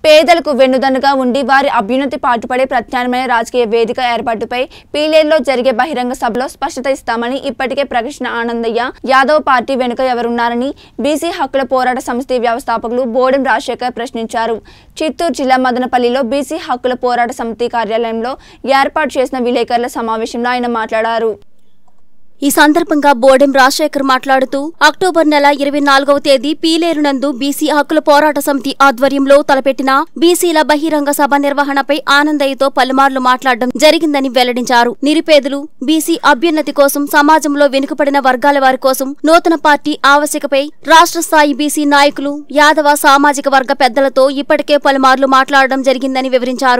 పేదలకు వెన్నుదన్నుగా ఉండి వారి అభ్యున్నతి పాటుపడే ప్రత్యామ్నాయ రాజకీయ వేదిక ఏర్పాటుపై పీలేరులో జరిగే బహిరంగ సభలో స్పష్టత ఇస్తామని ఇప్పటికే ప్రకృష్ణ ఆనందయ్య యాదవ్ పార్టీ వెనుక ఎవరున్నారని బీసీ హక్కుల పోరాట సమితి వ్యవస్థాపకులు బోడెం రాజశేఖర్ ప్రశ్నించారు చిత్తూరు జిల్లా మదనపల్లిలో బీసీ హక్కుల పోరాట సమితి కార్యాలయంలో ఏర్పాటు చేసిన విలేకరుల సమావేశంలో ఆయన మాట్లాడారు ఈ సందర్భంగా బోడెం రాజశేఖర్ మాట్లాడుతూ అక్టోబర్ నెల ఇరవై నాలుగవ తేదీ పీలేరు నందు బీసీ హక్కుల పోరాట సమితి ఆధ్వర్యంలో తలపెట్టిన బీసీల బహిరంగ సభ నిర్వహణపై ఆనందయ్యతో పలుమార్లు మాట్లాడడం జరిగిందని వెల్లడించారు నిరుపేదలు బీసీ అభ్యున్నతి కోసం సమాజంలో వెనుకబడిన వర్గాల వారి కోసం నూతన పార్టీ ఆవశ్యకపై రాష్ట్ర స్థాయి బీసీ నాయకులు యాదవ సామాజిక వర్గ పెద్దలతో ఇప్పటికే పలుమార్లు మాట్లాడడం జరిగిందని వివరించారు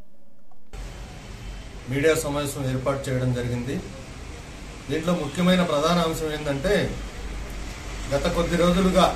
మీడియా సమావేశం ఏర్పాటు చేయడం జరిగింది దీంట్లో ముఖ్యమైన ప్రధాన అంశం ఏంటంటే గత కొద్ది రోజులుగా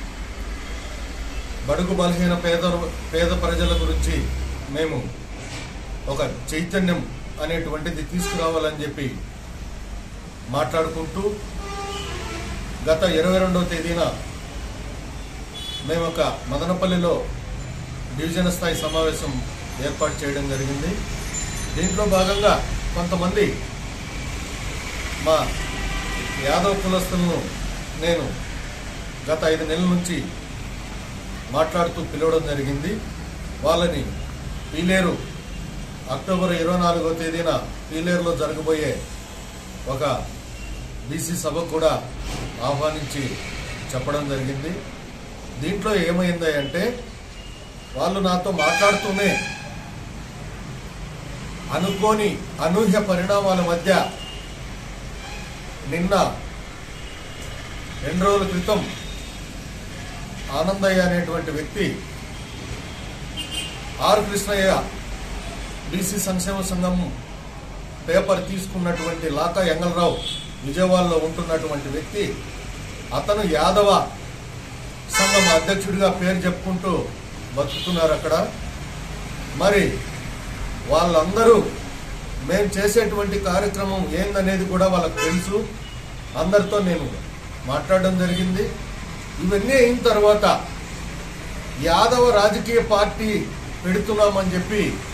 బడుగు బలహీన పేద పేద ప్రజల గురించి మేము ఒక చైతన్యం అనేటువంటిది తీసుకురావాలని చెప్పి మాట్లాడుకుంటూ గత ఇరవై రెండవ తేదీన మేము ఒక మదనపల్లిలో డివిజన్ స్థాయి సమావేశం ఏర్పాటు చేయడం జరిగింది దీంట్లో భాగంగా కొంతమంది మా యాదవ్ కులస్తులను నేను గత ఐదు నెలల నుంచి మాట్లాడుతూ పిలవడం జరిగింది వాళ్ళని పీలేరు అక్టోబర్ ఇరవై నాలుగో తేదీన పీలేరులో జరగబోయే ఒక బీసీ సభ కూడా ఆహ్వానించి చెప్పడం జరిగింది దీంట్లో ఏమైంది అంటే వాళ్ళు నాతో మాట్లాడుతూనే అనుకోని అనూహ్య పరిణామాల మధ్య నిన్న రెండు రోజుల క్రితం ఆనందయ్య అనేటువంటి వ్యక్తి ఆర్ కృష్ణయ్య బీసీ సంక్షేమ సంఘం పేపర్ తీసుకున్నటువంటి లాకా ఎంగళరావు విజయవాడలో ఉంటున్నటువంటి వ్యక్తి అతను యాదవ సంఘం అధ్యక్షుడిగా పేరు చెప్పుకుంటూ బతుకుతున్నారు అక్కడ మరి వాళ్ళందరూ మేము చేసేటువంటి కార్యక్రమం ఏందనేది కూడా వాళ్ళకి తెలుసు అందరితో నేను మాట్లాడడం జరిగింది ఇవన్నీ అయిన తర్వాత యాదవ రాజకీయ పార్టీ పెడుతున్నామని చెప్పి